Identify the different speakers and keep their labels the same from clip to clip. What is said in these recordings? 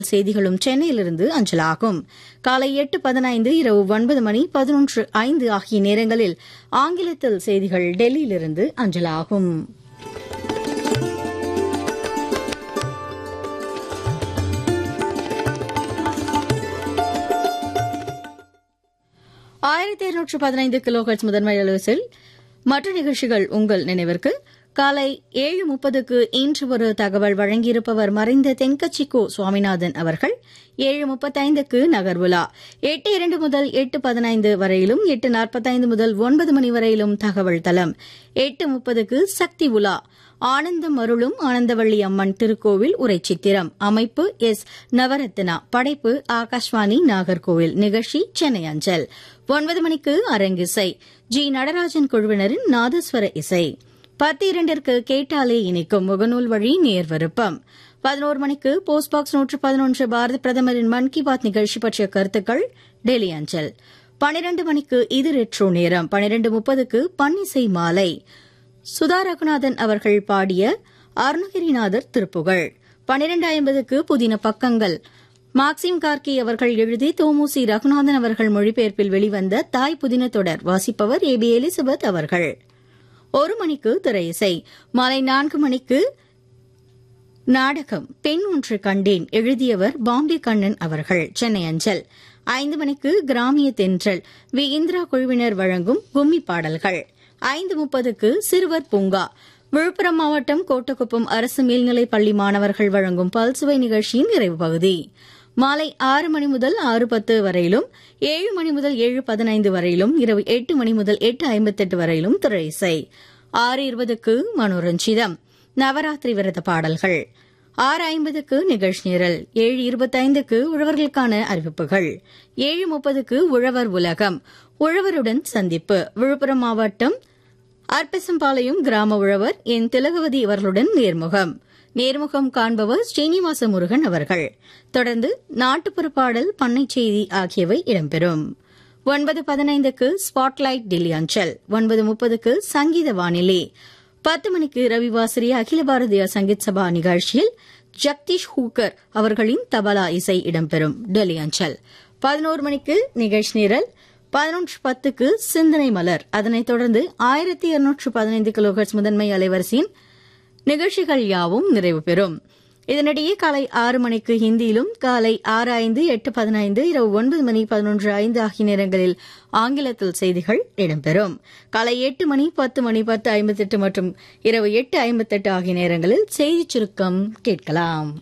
Speaker 1: செய்திகளும் சென்னையிலிருந்து அஞ்சலாகும் காலை எட்டு பதினைந்து இரவு ஒன்பது மணி பதினொன்று ஐந்து ஆகிய நேரங்களில் ஆங்கிலத்தில் செய்திகள் டெல்லியிலிருந்து அஞ்சலாகும் ஆயிரத்தி இருநூற்று பதினைந்து கிலோஹெர்ட்ஸ் முதன்மை அலுவலில் மற்ற நிகழ்ச்சிகள் உங்கள் நினைவிற்கு காலை ஏழு முப்பதுக்கு இன்று ஒரு தகவல் வழங்கியிருப்பவர் மறைந்த தென்கட்சி கோ சுவாமிநாதன் அவர்கள் ஏழு முப்பத்தைந்துக்கு நகர்வுலா எட்டு இரண்டு முதல் எட்டு பதினைந்து வரையிலும் எட்டு நாற்பத்தைந்து முதல் ஒன்பது மணி வரையிலும் தகவல் தளம் எட்டு முப்பதுக்கு சக்தி உலா ஆனந்தம் அருளும் ஆனந்தவள்ளி அம்மன் திருக்கோவில் உரைச்சித்திரம் அமைப்பு எஸ் நவரத்னா படைப்பு ஆகாஷ்வாணி நாகர்கோவில் நிகழ்ச்சி சென்னை அஞ்சல் ஒன்பது மணிக்கு அரங்கிசை ஜி நடராஜன் குழுவினரின் நாதஸ்வர இசை பத்து இரண்டிற்கு கேட்டாலே இனிக்கும் முகநூல் வழி நேர்வருப்பம் பதினோரு மணிக்கு போஸ்ட் பாக்ஸ் நூற்று பதினொன்று பாரத பிரதமரின் மன் கி பாத் நிகழ்ச்சி பற்றிய கருத்துக்கள் டெல்லி அஞ்சல் பனிரண்டு மணிக்கு இது ரெட்ரோ நேரம் பனிரண்டு முப்பதுக்கு பன்னிசை மாலை சுதா ரகுநாதன் அவர்கள் பாடிய அருணகிரிநாதர் திருப்புகழ் பனிரெண்டு ஐம்பதுக்கு புதின பக்கங்கள் மார்க்சிம் கார்கி அவர்கள் எழுதி தோமுசி ரகுநாதன் அவர்கள் மொழிபெயர்ப்பில் வெளிவந்த தாய் புதின தொடர் வாசிப்பவர் ஏ பி எலிசபெத் அவர்கள் ஒரு மணிக்கு திரை இசை மாலை நான்கு மணிக்கு நாடகம் பெண் ஒன்று கண்டேன் எழுதியவர் பாம்பே கண்ணன் அவர்கள் சென்னை அஞ்சல் ஐந்து மணிக்கு கிராமிய தென்றல் வி இந்திரா குழுவினர் வழங்கும் கும்மி பாடல்கள் ஐந்து முப்பதுக்கு சிறுவர் பூங்கா விழுப்புரம் மாவட்டம் கோட்டக்குப்பம் அரசு மேல்நிலைப் பள்ளி மாணவர்கள் வழங்கும் பல்சுவை நிகழ்ச்சியின் நிறைவு பகுதி மாலை ஆறு மணி முதல் ஆறு பத்து வரையிலும் ஏழு மணி முதல் ஏழு பதினைந்து வரையிலும் இரவு எட்டு மணி முதல் எட்டு ஐம்பத்தெட்டு வரையிலும் திரை இசை ஆறு இருபதுக்கு மனோரஞ்சிதம் நவராத்திரி விரத பாடல்கள் ஆறு ஐம்பதுக்கு நிகழ்ச்சி நிரல் ஏழு இருபத்தைந்துக்கு உழவர்களுக்கான அறிவிப்புகள் ஏழு முப்பதுக்கு உழவர் உலகம் உழவருடன் சந்திப்பு விழுப்புரம் மாவட்டம் அர்ப்பசம்பாளையம் கிராம உழவர் என் திலகவதி அவர்களுடன் நேர்முகம் நேர்முகம் காண்பவர் ஸ்ரீனிவாச முருகன் அவர்கள் தொடர்ந்து நாட்டுப்புற பாடல் பண்ணை செய்தி ஆகியவை இடம்பெறும் ஒன்பது பதினைந்துக்கு ஸ்பாட்லைட் டெல்லி அஞ்சல் ஒன்பது முப்பதுக்கு சங்கீத வானிலை பத்து மணிக்கு ரவிவாசரி அகில பாரதிய சங்கீத் சபா நிகழ்ச்சியில் ஜக்தீஷ் ஹூக்கர் அவர்களின் தபலா இசை இடம்பெறும் டெல்லி அஞ்சல் பதினோரு மணிக்கு நிகழ்ச்சி நிரல் பதினொன்று பத்துக்கு சிந்தனை மலர் அதனைத் தொடர்ந்து ஆயிரத்தி இருநூற்று பதினைந்து கிலோஹெர்ட்ஸ் முதன்மை அலைவரிசையின் நிகழ்ச்சிகள் யாவும் நிறைவு பெறும் இதனிடையே காலை ஆறு மணிக்கு ஹிந்தியிலும் காலை ஆறு ஐந்து எட்டு பதினைந்து இரவு ஒன்பது மணி பதினொன்று ஐந்து ஆகிய நேரங்களில் ஆங்கிலத்தில் செய்திகள் இடம்பெறும் காலை எட்டு மணி பத்து மணி பத்து ஐம்பத்தெட்டு மற்றும் இரவு எட்டு ஐம்பத்தெட்டு ஆகிய நேரங்களில் செய்திச் சுருக்கம் கேட்கலாம்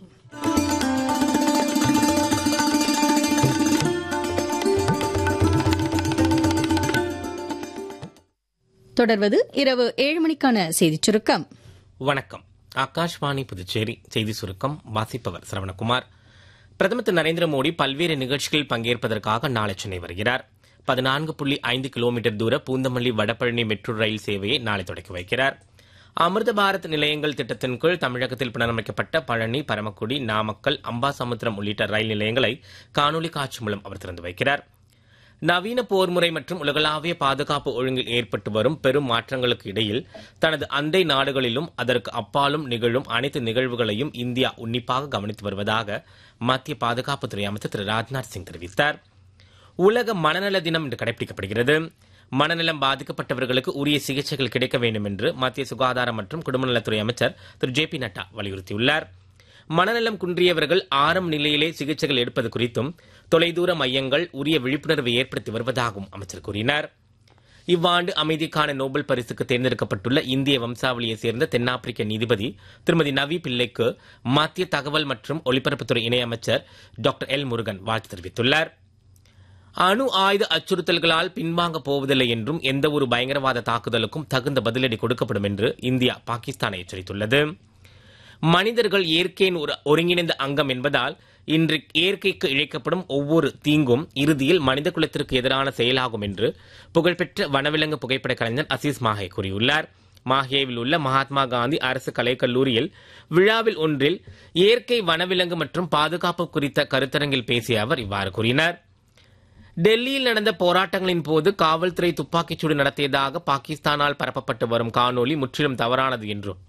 Speaker 1: தொடர்வது இரவு ஏழு மணிக்கான செய்திச் சுருக்கம்
Speaker 2: வணக்கம் ஆகாஷ்வாணி புதுச்சேரி செய்தி சுருக்கம் வாசிப்பவர் சரவணகுமார் பிரதமர் திரு நரேந்திர மோடி பல்வேறு நிகழ்ச்சிகளில் பங்கேற்பதற்காக நாளை சென்னை வருகிறார் பதினான்கு புள்ளி ஐந்து கிலோமீட்டர் தூர பூந்தமல்லி வடபழனி மெட்ரோ ரயில் சேவையை நாளை தொடக்கி வைக்கிறார் அமிர்த பாரத் நிலையங்கள் திட்டத்தின் கீழ் தமிழகத்தில் புனரமைக்கப்பட்ட பழனி பரமக்குடி நாமக்கல் அம்பாசமுத்திரம் உள்ளிட்ட ரயில் நிலையங்களை காணொலி காட்சி மூலம் அவர் திறந்து வைக்கிறார் நவீன போர் முறை மற்றும் உலகளாவிய பாதுகாப்பு ஒழுங்கில் ஏற்பட்டு வரும் பெரும் மாற்றங்களுக்கு இடையில் தனது அண்டை நாடுகளிலும் அதற்கு அப்பாலும் நிகழும் அனைத்து நிகழ்வுகளையும் இந்தியா உன்னிப்பாக கவனித்து வருவதாக மத்திய பாதுகாப்புத்துறை அமைச்சர் திரு ராஜ்நாத் சிங் தெரிவித்தார் உலக மனநல தினம் இன்று கடைபிடிக்கப்படுகிறது மனநலம் பாதிக்கப்பட்டவர்களுக்கு உரிய சிகிச்சைகள் கிடைக்க வேண்டும் என்று மத்திய சுகாதாரம் மற்றும் குடும்பநலத்துறை அமைச்சர் திரு ஜே பி நட்டா வலியுறுத்தியுள்ளார் மனநலம் குன்றியவர்கள் ஆரம் நிலையிலே சிகிச்சைகள் எடுப்பது குறித்தும் தொலைதூர மையங்கள் உரிய விழிப்புணர்வை ஏற்படுத்தி வருவதாகவும் அமைச்சர் கூறினார் இவ்வாண்டு அமைதிக்கான நோபல் பரிசுக்கு தேர்ந்தெடுக்கப்பட்டுள்ள இந்திய வம்சாவளியைச் சேர்ந்த தென்னாப்பிரிக்க நீதிபதி திருமதி நவி பிள்ளைக்கு மத்திய தகவல் மற்றும் ஒலிபரப்புத்துறை இணையமைச்சர் டாக்டர் எல் முருகன் வாழ்த்து தெரிவித்துள்ளார் அணு ஆயுத அச்சுறுத்தல்களால் பின்வாங்க போவதில்லை என்றும் எந்த ஒரு பயங்கரவாத தாக்குதலுக்கும் தகுந்த பதிலடி கொடுக்கப்படும் என்று இந்தியா பாகிஸ்தானை எச்சரித்துள்ளது மனிதர்கள் இயற்கையின் ஒரு ஒருங்கிணைந்த அங்கம் என்பதால் இன்று இயற்கைக்கு இழைக்கப்படும் ஒவ்வொரு தீங்கும் இறுதியில் மனித குலத்திற்கு எதிரான செயலாகும் என்று புகழ்பெற்ற வனவிலங்கு புகைப்பட கலைஞர் அசீஸ் மாஹே கூறியுள்ளார் மாஹேவில் உள்ள மகாத்மா காந்தி அரசு கலைக்கல்லூரியில் விழாவில் ஒன்றில் இயற்கை வனவிலங்கு மற்றும் பாதுகாப்பு குறித்த கருத்தரங்கில் பேசிய அவர் இவ்வாறு கூறினார் டெல்லியில் நடந்த போராட்டங்களின் போது காவல்துறை துப்பாக்கிச்சூடு நடத்தியதாக பாகிஸ்தானால் பரப்பப்பட்டு வரும் காணொலி முற்றிலும் தவறானது என்றும்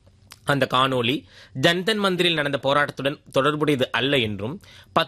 Speaker 2: அந்த காணொளி ஜன்தன் மந்திரில் நடந்த போராட்டத்துடன் தொடர்புடையது அல்ல என்றும்